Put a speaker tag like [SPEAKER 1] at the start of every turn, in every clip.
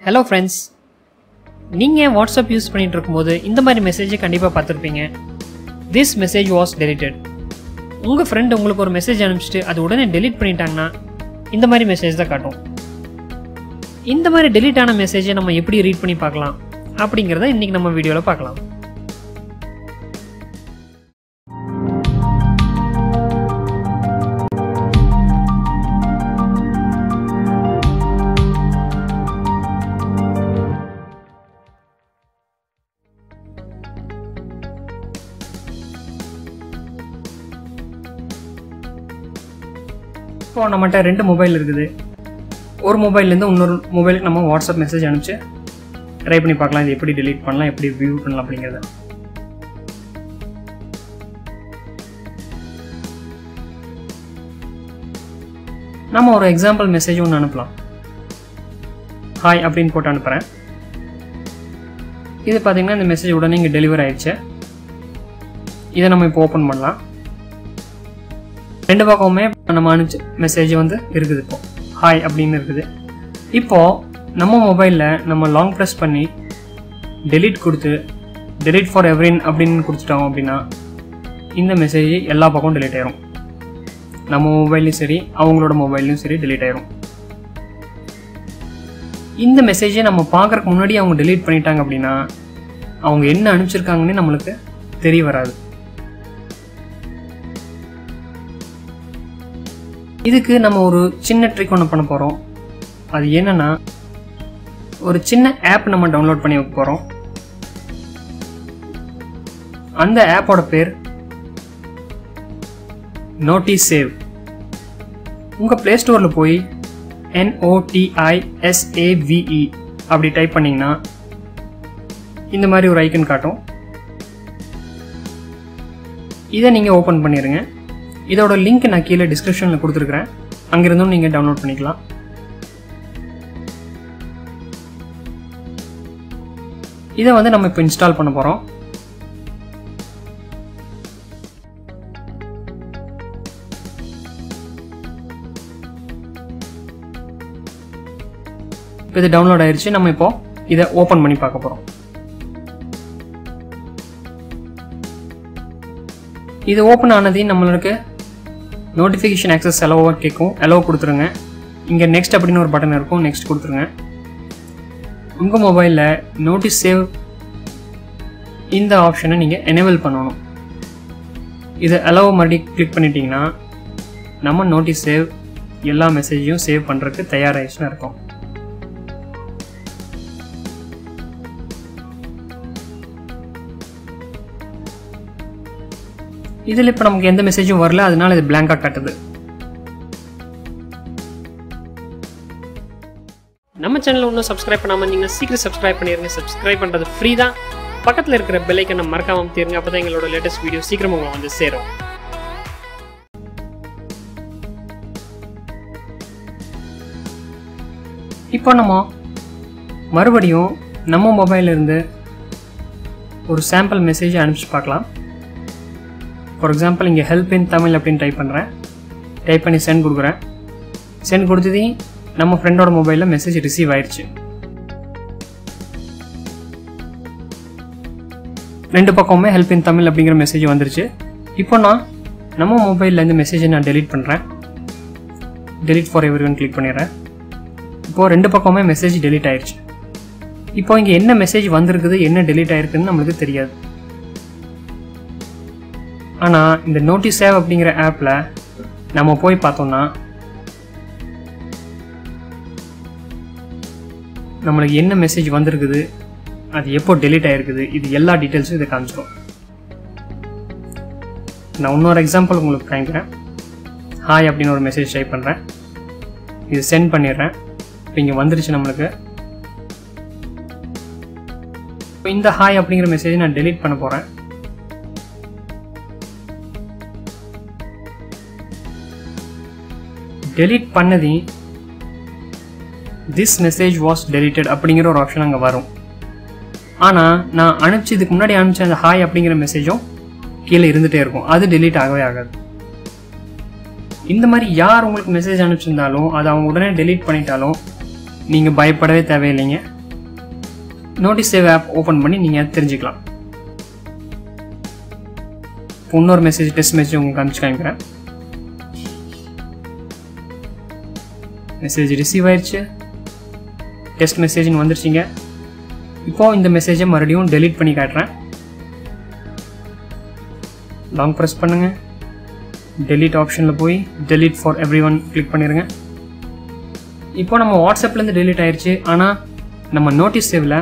[SPEAKER 1] hello friends நீங்கள் WhatsApp use பண்ணிட்டு இருக்கும்போது இந்த மாதிரி மெசேஜை கண்டிப்பாக பார்த்துருப்பீங்க திஸ் மெசேஜ் வாஸ் deleted உங்கள் ஃப்ரெண்ட் உங்களுக்கு ஒரு மெசேஜ் அனுப்பிச்சிட்டு அது உடனே delete பண்ணிட்டாங்கன்னா இந்த மாதிரி மெசேஜ் தான் காட்டும் இந்த மாதிரி delete ஆன மெசேஜை நம்ம எப்படி ரீட் பண்ணி பார்க்கலாம் அப்படிங்கிறத இன்றைக்கி நம்ம வீடியோவில் பார்க்கலாம் இப்போ நம்மகிட்ட ரெண்டு மொபைல் இருக்குது ஒரு மொபைல்லேருந்து இன்னொரு மொபைலுக்கு நம்ம வாட்ஸ்அப் மெசேஜ் அனுப்பிச்சு ட்ரை பண்ணி பார்க்கலாம் இது எப்படி delete பண்ணலாம் எப்படி வியூ பண்ணலாம் அப்படிங்கிறத நம்ம ஒரு எக்ஸாம்பிள் மெசேஜ் ஒன்று அனுப்பலாம் ஹாய் அப்படின்னு போட்டு அனுப்புகிறேன் இது பார்த்தீங்கன்னா இந்த மெசேஜ் உடனே இங்கே டெலிவர் ஆயிடுச்சு இதை நம்ம இப்போ ஓப்பன் பண்ணலாம் ரெண்டு பக்கமுமே நம்ம அனுப்பிச்ச மெசேஜ் வந்து இருக்குது இப்போ ஹாய் அப்படின்னு இருக்குது இப்போ நம்ம மொபைலில் நம்ம லாங் ப்ரெஸ் பண்ணி delete கொடுத்து delete ஃபார் எவ்ரின் அப்படின்னு கொடுத்துட்டோம் அப்படின்னா இந்த மெசேஜ் எல்லா பக்கமும் delete ஆயிரும் நம்ம மொபைல்லையும் சரி அவங்களோட மொபைல்லையும் சரி delete ஆயிரும் இந்த மெசேஜை நம்ம பார்க்கறதுக்கு முன்னாடி அவங்க delete பண்ணிட்டாங்க அப்படின்னா அவங்க என்ன அனுப்பிச்சிருக்காங்கன்னு நம்மளுக்கு தெரிய வராது இதுக்கு நம்ம ஒரு சின்ன ட்ரிக் ஒன்று பண்ண போகிறோம் அது என்னன்னா ஒரு சின்ன ஆப் நம்ம டவுன்லோட் பண்ணி வைக்க போகிறோம் அந்த ஆப்போட பேர் நோட்டீஸ் சேவ் உங்கள் ப்ளே ஸ்டோரில் போய் என்ஓடிஐஎஸ்ஏவிஇ அப்படி டைப் பண்ணிங்கன்னா இந்த மாதிரி ஒரு ஐக்கன் காட்டும் இதை நீங்கள் ஓப்பன் பண்ணிடுங்க இதோட லிங்க் நான் கீழே டிஸ்கிரிப்ஷனில் கொடுத்துருக்குறேன் அங்கிருந்தும் நீங்கள் டவுன்லோட் பண்ணிக்கலாம் இதை வந்து நம்ம இப்போ இன்ஸ்டால் பண்ண போகிறோம் இப்போ இது டவுன்லோட் ஆயிருச்சு நம்ம இப்போ இதை ஓப்பன் பண்ணி பார்க்க போகிறோம் இது ஓப்பன் ஆனதையும் நம்மளுக்கு நோட்டிஃபிகேஷன் ஆக்சஸ் அலோவாக கேட்கும் அலோவ் கொடுத்துருங்க இங்கே நெக்ஸ்ட் அப்படின்னு ஒரு பட்டன் இருக்கும் நெக்ஸ்ட் கொடுத்துருங்க உங்கள் மொபைலில் நோட்டீஸ் சேவ் இந்த ஆப்ஷனை நீங்கள் எனேபிள் பண்ணணும் இது அலோவ் மறுபடியும் கிளிக் பண்ணிட்டீங்கன்னா நம்ம நோட்டீஸ் சேவ் எல்லா மெசேஜையும் சேவ் பண்ணுறதுக்கு தயாராகிடுச்சுன்னு இருக்கும் இதில் இப்போ நமக்கு எந்த மெசேஜும் வரல அதனால இது பிளாங்காக காட்டுது நம்ம சேனல் இன்னும் சப்ஸ்கிரைப் பண்ணாமல் இருந்தீங்கன்னா சீக்கிரம் சப்ஸ்கிரைப் பண்ணிருங்க சப்ஸ்கிரைப் பண்ணுறது ஃப்ரீ தான் பக்கத்தில் இருக்கிற பெல்லைக்கனை மறக்காம தீருங்க அப்போ தான் எங்களோட லேட்டஸ்ட் வீடியோ சீக்கிரம் உங்களை வந்து சேரும் இப்போ நம்ம மறுபடியும் நம்ம மொபைல்ல இருந்து ஒரு சாம்பிள் மெசேஜ் அனுப்பிச்சு பார்க்கலாம் ஃபார் எக்ஸாம்பிள் இங்கே ஹெல்ப் இன் தமிழ் அப்படின்னு டைப் பண்ணுறேன் டைப் பண்ணி சென்ட் கொடுக்குறேன் சென்ட் கொடுத்ததையும் நம்ம ஃப்ரெண்டோட மொபைலில் மெசேஜ் ரிசீவ் ஆயிடுச்சு ரெண்டு பக்கமுமே ஹெல்ப் இன் தமிழ் அப்படிங்கிற மெசேஜ் வந்துருச்சு இப்போ நான் நம்ம மொபைலில் இந்த மெசேஜை நான் டெலீட் பண்ணுறேன் delete for everyone click பண்ணிடுறேன் இப்போது ரெண்டு பக்கமுமே மெசேஜ் டெலீட் ஆயிடுச்சு இப்போ இங்கே என்ன மெசேஜ் வந்திருக்குது என்ன டெலீட் ஆயிருக்குன்னு நம்மளுக்கு தெரியாது ஆனால் இந்த நோட்டீஸ் சேவ் அப்படிங்கிற ஆப்பில் நம்ம போய் பார்த்தோம்னா நம்மளுக்கு என்ன மெசேஜ் வந்திருக்குது அது எப்போ டெலீட் ஆயிருக்குது இது எல்லா டீட்டெயில்ஸும் இதை காமிச்சிடும் நான் இன்னொரு எக்ஸாம்பிள் உங்களுக்கு காமிக்கிறேன் ஹாய் அப்படின்னு ஒரு மெசேஜ் டைப் பண்ணுறேன் இது சென்ட் பண்ணிடுறேன் இப்போ இங்கே வந்துருச்சு நம்மளுக்கு இப்போ இந்த ஹாய் அப்படிங்கிற மெசேஜ் நான் டெலீட் பண்ண போகிறேன் டெலீட் பண்ணதையும் திஸ் மெசேஜ் வாஸ் டெலிட்டட் அப்படிங்கிற ஒரு ஆப்ஷன் அங்கே வரும் ஆனால் நான் அனுப்பிச்சு இதுக்கு முன்னாடி அனுப்பிச்ச அந்த ஹாய் அப்படிங்கிற மெசேஜும் கீழே இருந்துகிட்டே இருக்கும் அது டெலீட் ஆகவே ஆகாது இந்த மாதிரி யார் உங்களுக்கு மெசேஜ் அனுப்பிச்சிருந்தாலும் அதை அவங்க உடனே டெலீட் பண்ணிட்டாலும் நீங்கள் பயப்படவே தேவையில்லைங்க நோட்டீஸ் சேவ் ஆப் ஓப்பன் பண்ணி நீங்கள் தெரிஞ்சுக்கலாம் இப்போ இன்னொரு மெசேஜ் டெஸ்ட் மெசேஜ் உங்களுக்கு அனுப்பிச்சு காமிக்கிறேன் மெசேஜ் ரிசீவ் ஆயிடுச்சு டெஸ்ட் மெசேஜ்னு வந்துருச்சிங்க இப்போ இந்த மெசேஜை மறுபடியும் டெலீட் பண்ணி காட்டுறேன் லாங் ப்ரெஸ் பண்ணுங்க டெலீட் ஆப்ஷனில் போய் delete for everyone click பண்ணிடுங்க இப்போ நம்ம வாட்ஸ்அப்லேருந்து டெலீட் ஆயிடுச்சு ஆனால் நம்ம நோட்டீஸ் சேவில்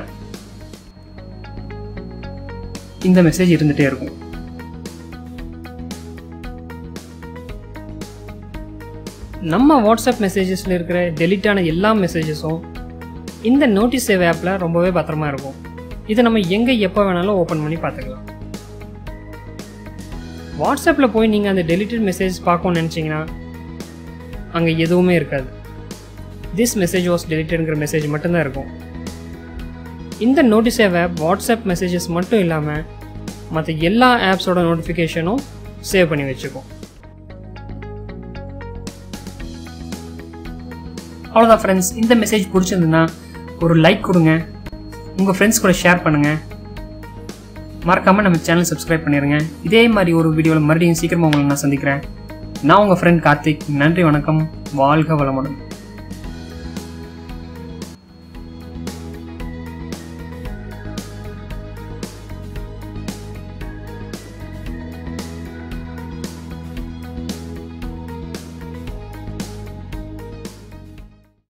[SPEAKER 1] இந்த மெசேஜ் இருந்துகிட்டே இருக்கும் நம்ம வாட்ஸ்அப் மெசேஜஸில் இருக்கிற டெலிட் ஆன எல்லா மெசேஜஸும் இந்த நோட்டீஸ் சேவ் ஆப்பில் ரொம்பவே பத்திரமா இருக்கும் இதை நம்ம எங்கே எப்போ வேணாலும் ஓப்பன் பண்ணி பார்த்துக்கலாம் வாட்ஸ்அப்பில் போய் நீங்கள் அந்த டெலிட்டட் மெசேஜ் பார்க்கணும்னு நினச்சிங்கன்னா அங்கே எதுவுமே இருக்காது திஸ் மெசேஜ் வாஸ் டெலிட்டட்ங்கிற மெசேஜ் மட்டும்தான் இருக்கும் இந்த Notisave app WhatsApp messages மட்டும் இல்லாமல் மற்ற எல்லா ஆப்ஸோட நோட்டிஃபிகேஷனும் சேவ் பண்ணி வச்சுக்கும் அவ்வளோதான் ஃப்ரெண்ட்ஸ் இந்த மெசேஜ் பிடிச்சிருந்துன்னா ஒரு லைக் கொடுங்க உங்கள் ஃப்ரெண்ட்ஸ் கூட ஷேர் பண்ணுங்கள் மறக்காமல் நம்ம சேனல் சப்ஸ்கிரைப் பண்ணிடுங்க இதே மாதிரி ஒரு வீடியோவில் மறுபடியும் சீக்கிரமாக உங்களை நான் சந்திக்கிறேன் நான் உங்கள் ஃப்ரெண்ட் கார்த்திக் நன்றி வணக்கம் வாழ்க வளமுடன்